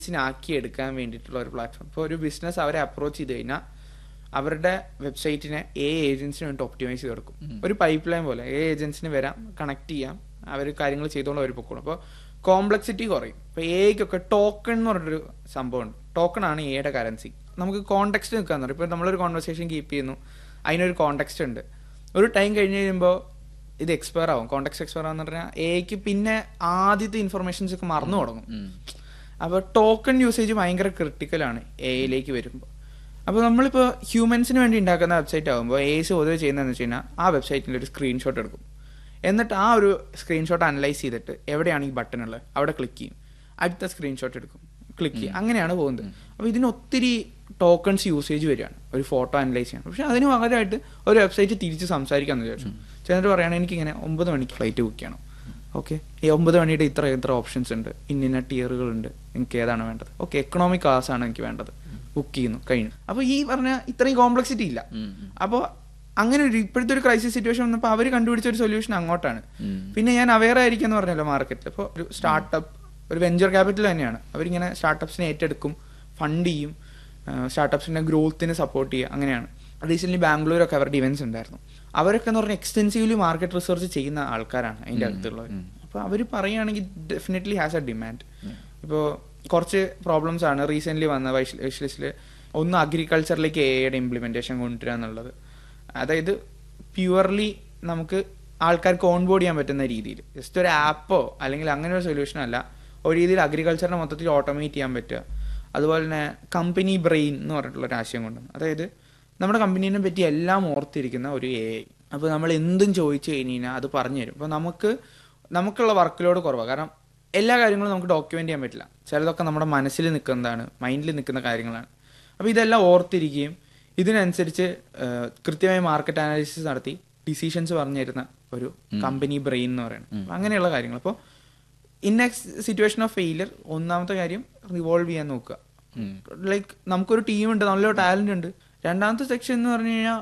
ആക്കി എടുക്കാൻ വേണ്ടിയിട്ടുള്ള ഒരു പ്ലാറ്റ്ഫോം ഇപ്പോൾ ഒരു ബിസിനസ് അവരെ അപ്രോച്ച് ചെയ്ത് കഴിഞ്ഞാൽ അവരുടെ വെബ്സൈറ്റിനെ എ ഏജൻസിന് വേണ്ടി ഒപ്റ്റിമൈസ് ചെയ്ത് കൊടുക്കും ഒരു പൈപ്പ് ലൈൻ പോലെ എ ഏജൻസിന് വരാം കണക്ട് ചെയ്യാം അവർ കാര്യങ്ങൾ ചെയ്തുകൊണ്ട് അവർ പൊക്കോളും അപ്പോൾ കോംപ്ലക്സിറ്റി കുറയും ഇപ്പോൾ എയ്ക്കൊക്കെ ടോക്കൺ എന്ന് പറഞ്ഞൊരു സംഭവമുണ്ട് ടോക്കൺ ആണ് എയുടെ കറൻസി നമുക്ക് കോണ്ടെക്സ്റ്റ് നിൽക്കാന്ന് പറയും ഇപ്പോൾ നമ്മളൊരു കോൺവെർസേഷൻ കീപ്പ് ചെയ്യുന്നു അതിനൊരു കോണ്ടെക്സ്റ്റ് ഉണ്ട് ഒരു ടൈം കഴിഞ്ഞ് കഴിയുമ്പോൾ ഇത് എക്സ്പയർ ആവും കോണ്ടെക്സ്റ്റ് എക്സ്പയർ ആവുന്ന പറഞ്ഞാൽ എയ്ക്ക് പിന്നെ ആദ്യത്തെ ഇൻഫർമേഷൻസ് ഒക്കെ മറന്നു തുടങ്ങും അപ്പോൾ ടോക്കൺ യൂസേജ് ഭയങ്കര ക്രിട്ടിക്കലാണ് എയിലേക്ക് വരുമ്പോൾ അപ്പോൾ നമ്മളിപ്പോൾ ഹ്യൂമൻസിന് വേണ്ടി ഉണ്ടാക്കുന്ന വെബ്സൈറ്റ് ആകുമ്പോൾ എസ് പൊതുവെ ചെയ്യുന്നതെന്ന് വെച്ച് കഴിഞ്ഞാൽ ആ വെബ്സൈറ്റിൽ ഒരു സ്ക്രീൻഷോട്ട് എടുക്കും എന്നിട്ട് ആ ഒരു സ്ക്രീൻഷോട്ട് അനലൈസ് ചെയ്തിട്ട് എവിടെയാണ് ഈ ബട്ടൺ ഉള്ളത് അവിടെ ക്ലിക്ക് ചെയ്യും അടുത്ത സ്ക്രീൻഷോട്ട് എടുക്കും ക്ലിക്ക് ചെയ്യും അങ്ങനെയാണ് പോകുന്നത് അപ്പോൾ ഇതിന് ഒത്തിരി ടോക്കൺസ് യൂസേജ് വരികയാണ് ഒരു ഫോട്ടോ അനലൈസ് ചെയ്യാൻ പക്ഷെ അതിന് പകരമായിട്ട് ഒരു വെബ്സൈറ്റ് തിരിച്ച് സംസാരിക്കാമെന്ന് വിചാരിച്ചു ചെന്നിട്ട് പറയുകയാണ് എനിക്കിങ്ങനെ ഒമ്പത് മണിക്ക് ഫ്ലൈറ്റ് ബുക്ക് ചെയ്യണം ഓക്കെ ഈ ഒമ്പത് മണിയുടെ ഇത്ര ഇത്ര ഓപ്ഷൻസ് ഉണ്ട് ഇന്ന ടിയറുകളുണ്ട് എനിക്ക് ഏതാണ് വേണ്ടത് ഓക്കെ എക്കണോമിക് ക്ലാസ് ആണ് എനിക്ക് വേണ്ടത് ബുക്ക് ചെയ്യുന്നു കഴിഞ്ഞു അപ്പോൾ ഈ പറഞ്ഞ ഇത്രയും കോംപ്ലക്സിറ്റി ഇല്ല അപ്പോൾ അങ്ങനെ ഒരു ഇപ്പോഴത്തെ ഒരു ക്രൈസിസ് സിറ്റുവേഷൻ വന്നപ്പോൾ അവർ കണ്ടുപിടിച്ച ഒരു സൊല്യൂഷൻ അങ്ങോട്ടാണ് പിന്നെ ഞാൻ അവെയർ ആയിരിക്കും എന്ന് പറഞ്ഞല്ലോ മാർക്കറ്റിൽ ഇപ്പോൾ ഒരു സ്റ്റാർട്ടപ്പ് ഒരു വെഞ്ചർ ക്യാപിറ്റൽ തന്നെയാണ് അവരിങ്ങനെ സ്റ്റാർട്ടപ്സിനെ ഏറ്റെടുക്കും ഫണ്ട് ചെയ്യും സ്റ്റാർട്ടപ്സിന്റെ ഗ്രോത്തിന് സപ്പോർട്ട് ചെയ്യുക അങ്ങനെയാണ് റീസെന്റ് ബാംഗ്ലൂരൊക്കെ അവരുടെ ഇവന്റ്സ് ഉണ്ടായിരുന്നു അവരൊക്കെ എന്ന് പറഞ്ഞാൽ എക്സ്റ്റെൻസീവ്ലി മാർക്കറ്റ് റിസർച്ച് ചെയ്യുന്ന ആൾക്കാരാണ് അതിൻ്റെ അകത്തുള്ളവർ അപ്പോൾ അവർ പറയുകയാണെങ്കിൽ ഡെഫിനറ്റ്ലി ഹാസ് എ ഡിമാൻഡ് ഇപ്പോൾ കുറച്ച് പ്രോബ്ലംസ് ആണ് റീസെന്റ് വന്ന വിഷ് ലിസ്റ്റിൽ ഒന്ന് അഗ്രികൾച്ചറിലേക്ക് എയുടെ ഇംപ്ലിമെന്റേഷൻ കൊണ്ടുവരിക എന്നുള്ളത് അതായത് പ്യുവർലി നമുക്ക് ആൾക്കാർക്ക് ഓൺ ബോർഡ് ചെയ്യാൻ പറ്റുന്ന രീതിയിൽ ജസ്റ്റ് ഒരു ആപ്പോ അല്ലെങ്കിൽ അങ്ങനെ ഒരു സൊല്യൂഷൻ അല്ല ഒരു രീതിയിൽ അഗ്രികൾച്ചറിനെ മൊത്തത്തിൽ ഓട്ടോമേറ്റ് ചെയ്യാൻ പറ്റുക അതുപോലെ തന്നെ കമ്പനി ബ്രെയിൻ എന്ന് പറഞ്ഞിട്ടുള്ള ഒരു ആശയം കൊണ്ടുവന്നു അതായത് നമ്മുടെ കമ്പനീനെ പറ്റി എല്ലാം ഓർത്തിരിക്കുന്ന ഒരു എ ഐ അപ്പോൾ നമ്മൾ എന്തും ചോദിച്ചു കഴിഞ്ഞ് കഴിഞ്ഞാൽ അത് പറഞ്ഞു തരും അപ്പോൾ നമുക്ക് നമുക്കുള്ള വർക്ക് ലോഡ് കുറവാണ് കാരണം എല്ലാ കാര്യങ്ങളും നമുക്ക് ഡോക്യുമെന്റ് ചെയ്യാൻ പറ്റില്ല ചിലതൊക്കെ നമ്മുടെ മനസ്സിൽ നിൽക്കുന്നതാണ് മൈൻഡിൽ നിൽക്കുന്ന കാര്യങ്ങളാണ് അപ്പോൾ ഇതെല്ലാം ഓർത്തിരിക്കുകയും ഇതിനനുസരിച്ച് കൃത്യമായ മാർക്കറ്റ് അനാലിസിസ് നടത്തി ഡിസിഷൻസ് പറഞ്ഞു തരുന്ന ഒരു കമ്പനി ബ്രെയിൻ എന്ന് പറയുന്നത് അപ്പോൾ അങ്ങനെയുള്ള കാര്യങ്ങൾ അപ്പോൾ in a situation of failure ഒന്നാമത്തെ കാര്യം റിവോൾവ് ചെയ്യാൻ നോക്കുക ലൈക്ക് നമുക്കൊരു ടീമുണ്ട് നല്ലൊരു ടാലന്റ് ഉണ്ട് രണ്ടാമത്തെ സെക്ഷൻ എന്ന് പറഞ്ഞു കഴിഞ്ഞാൽ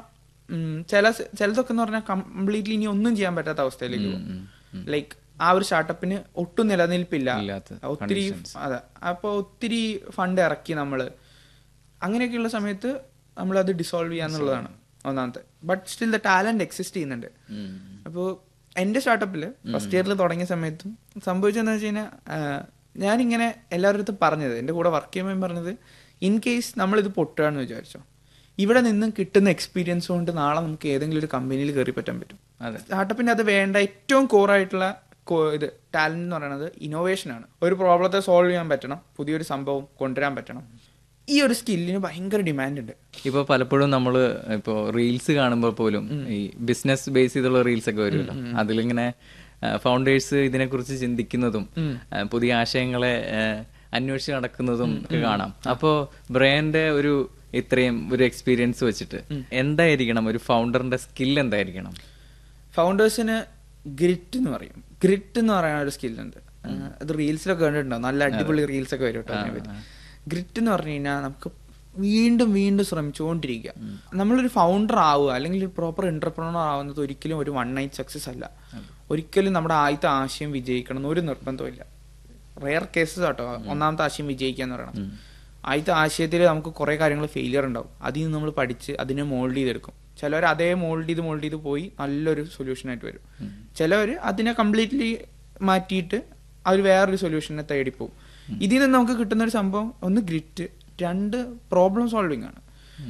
ചില ചിലതൊക്കെ എന്ന് പറഞ്ഞാൽ കംപ്ലീറ്റ്ലി ഇനി ഒന്നും ചെയ്യാൻ പറ്റാത്ത അവസ്ഥയിലേക്ക് പോകും ലൈക്ക് ആ ഒരു സ്റ്റാർട്ടപ്പിന് ഒട്ടും നിലനിൽപ്പില്ല ഒത്തിരി അതെ അപ്പോൾ ഒത്തിരി ഫണ്ട് ഇറക്കി നമ്മൾ അങ്ങനെയൊക്കെയുള്ള സമയത്ത് നമ്മൾ അത് ഡിസോൾവ് ചെയ്യാന്നുള്ളതാണ് ഒന്നാമത്തെ but still the talent exist ചെയ്യുന്നുണ്ട് അപ്പോൾ എന്റെ സ്റ്റാർട്ടപ്പിൽ ഫസ്റ്റ് ഇയറിൽ തുടങ്ങിയ സമയത്തും സംഭവിച്ചതെന്ന് വെച്ച് കഴിഞ്ഞാൽ ഞാനിങ്ങനെ എല്ലാവരുടെ അടുത്തും പറഞ്ഞത് എൻ്റെ കൂടെ വർക്ക് ചെയ്യുമ്പോൾ പറഞ്ഞത് ഇൻ കേസ് നമ്മളിത് പൊട്ടുകയാണെന്ന് വിചാരിച്ചോ ഇവിടെ നിന്നും കിട്ടുന്ന എക്സ്പീരിയൻസ് കൊണ്ട് നാളെ നമുക്ക് ഏതെങ്കിലും ഒരു കമ്പനിയിൽ കയറി പറ്റാൻ പറ്റും സ്റ്റാർട്ടപ്പിന് അത് വേണ്ട ഏറ്റവും കോറായിട്ടുള്ള ഇത് ടാലന്റ് എന്ന് പറയുന്നത് ഇന്നോവേഷൻ ആണ് ഒരു പ്രോബ്ലത്തെ സോൾവ് ചെയ്യാൻ പറ്റണം പുതിയൊരു സംഭവം കൊണ്ടുവരാൻ പറ്റണം ഈ ഒരു സ്കില്ലിന് ഭയങ്കര ഡിമാൻഡ് ഉണ്ട് ഇപ്പൊ പലപ്പോഴും നമ്മൾ ഇപ്പോ റീൽസ് കാണുമ്പോൾ പോലും ഈ ബിസിനസ് ബേസ് ചെയ്തുള്ള റീൽസ് ഒക്കെ വരുമല്ലോ അതിലിങ്ങനെ ഫൗണ്ടേഴ്സ് ഇതിനെക്കുറിച്ച് ചിന്തിക്കുന്നതും പുതിയ ആശയങ്ങളെ അന്വേഷിച്ച് നടക്കുന്നതും ഒക്കെ കാണാം അപ്പോ ബ്രെയിന്റെ ഒരു ഇത്രയും ഒരു എക്സ്പീരിയൻസ് വെച്ചിട്ട് എന്തായിരിക്കണം ഒരു ഫൗണ്ടറിന്റെ സ്കിൽ എന്തായിരിക്കണം ഫൗണ്ടേഴ്സിന് ഗ്രിറ്റ് എന്ന് പറയും ഗ്രിറ്റ് എന്ന് പറയുന്ന ഒരു സ്കില്ലുണ്ട് അത് റീൽസിലൊക്കെ കണ്ടിട്ടുണ്ടാവും നല്ല അടിപൊളി റീൽസ് ഒക്കെ വരും കേട്ടോ അതിനെപ്പറ്റി ഗ്രിറ്റ് എന്ന് പറഞ്ഞു കഴിഞ്ഞാൽ നമുക്ക് വീണ്ടും വീണ്ടും ശ്രമിച്ചുകൊണ്ടിരിക്കുക നമ്മളൊരു ഫൗണ്ടർ ആവുക അല്ലെങ്കിൽ ഒരു പ്രോപ്പർ എന്റർപ്രണർ ആവുന്നത് ഒരിക്കലും ഒരു വൺ നൈറ്റ് സക്സസ് അല്ല ഒരിക്കലും നമ്മുടെ ആദ്യത്തെ ആശയം വിജയിക്കണം എന്ന് ഒരു നിർബന്ധമില്ല റെയർ കേസസ് ആട്ടോ ഒന്നാമത്തെ ആശയം വിജയിക്കുക എന്ന് പറയണം ആദ്യത്തെ ആശയത്തിൽ നമുക്ക് കുറെ കാര്യങ്ങൾ ഫെയിലിയർ ഉണ്ടാവും അതിൽ നിന്ന് നമ്മൾ പഠിച്ച് അതിനെ മോൾഡ് ചെയ്തെടുക്കും ചിലവർ അതേ മോൾഡ് ചെയ്ത് മോൾഡ് ചെയ്ത് പോയി നല്ലൊരു സൊല്യൂഷൻ ആയിട്ട് വരും ചിലവർ അതിനെ കംപ്ലീറ്റ്ലി മാറ്റിയിട്ട് അവർ വേറൊരു സൊല്യൂഷനെ തേടിപ്പോവും ഇതിൽ നിന്ന് നമുക്ക് കിട്ടുന്ന ഒരു സംഭവം ഒന്ന് ഗ്രിറ്റ് രണ്ട് പ്രോബ്ലം സോൾവിങ് ആണ്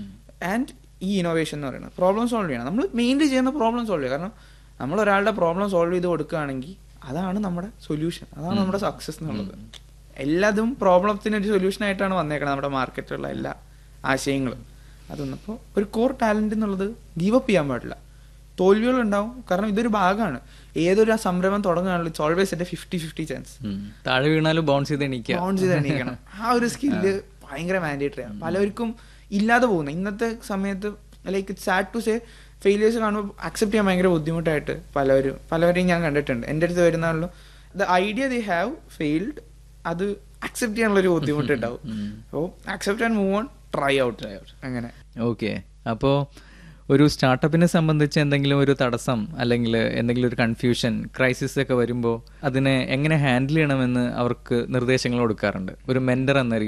ആൻഡ് ഈ ഇന്നോവേഷൻ എന്ന് പറയുന്നത് പ്രോബ്ലം സോൾവ് ചെയ്യണം നമ്മൾ മെയിൻലി ചെയ്യുന്ന പ്രോബ്ലം സോൾവ് ചെയ്യുക കാരണം നമ്മൾ ഒരാളുടെ പ്രോബ്ലം സോൾവ് ചെയ്ത് കൊടുക്കുകയാണെങ്കിൽ അതാണ് നമ്മുടെ സൊല്യൂഷൻ അതാണ് നമ്മുടെ സക്സസ് എന്നുള്ളത് എല്ലാതും പ്രോബ്ലത്തിന് ഒരു സൊല്യൂഷൻ ആയിട്ടാണ് വന്നേക്കുന്നത് നമ്മുടെ മാർക്കറ്റിലുള്ള എല്ലാ ആശയങ്ങളും അതൊന്നപ്പോൾ ഒരു കോർ ടാലന്റ് എന്നുള്ളത് ഗീവ് അപ്പ് ചെയ്യാൻ പാടില്ല തോൽവികൾ ഉണ്ടാവും കാരണം ഇതൊരു ഭാഗമാണ് ഏതൊരു സംരംഭം തുടങ്ങുകയാണല്ലോ ഇറ്റ്സ് ഓൾവേസ് എന്റെ ഫിഫ്റ്റി ഫിഫ്റ്റി ചാൻസ് താഴെ വീണാലും ബൗൺസ് ചെയ്ത് എണീക്കുക ബൗൺസ് ചെയ്ത് എണീക്കണം ആ ഒരു സ്കില്ല് ഭയങ്കര മാൻഡേറ്ററി ആണ് പലർക്കും ഇല്ലാതെ പോകുന്നു ഇന്നത്തെ സമയത്ത് like sad to say failures കാണുമ്പോൾ അക്സെപ്റ്റ് ചെയ്യാൻ ഭയങ്കര ബുദ്ധിമുട്ടായിട്ട് പലവരും പലവരെയും ഞാൻ കണ്ടിട്ടുണ്ട് എൻ്റെ അടുത്ത് വരുന്നാണല്ലോ the idea they have failed അത് അക്സെപ്റ്റ് ചെയ്യാനുള്ള ഒരു ബുദ്ധിമുട്ടുണ്ടാവും അപ്പോൾ accept and move on try out try out അങ്ങനെ ഓക്കെ അപ്പോ ഒരു സ്റ്റാർട്ടപ്പിനെ സംബന്ധിച്ച് എന്തെങ്കിലും ഒരു തടസ്സം അല്ലെങ്കിൽ എന്തെങ്കിലും ഒരു കൺഫ്യൂഷൻ ക്രൈസിസ് ഒക്കെ വരുമ്പോൾ അതിനെ എങ്ങനെ ഹാൻഡിൽ ചെയ്യണമെന്ന് അവർക്ക് നിർദ്ദേശങ്ങൾ കൊടുക്കാറുണ്ട് ഒരു മെന്റർ എന്ന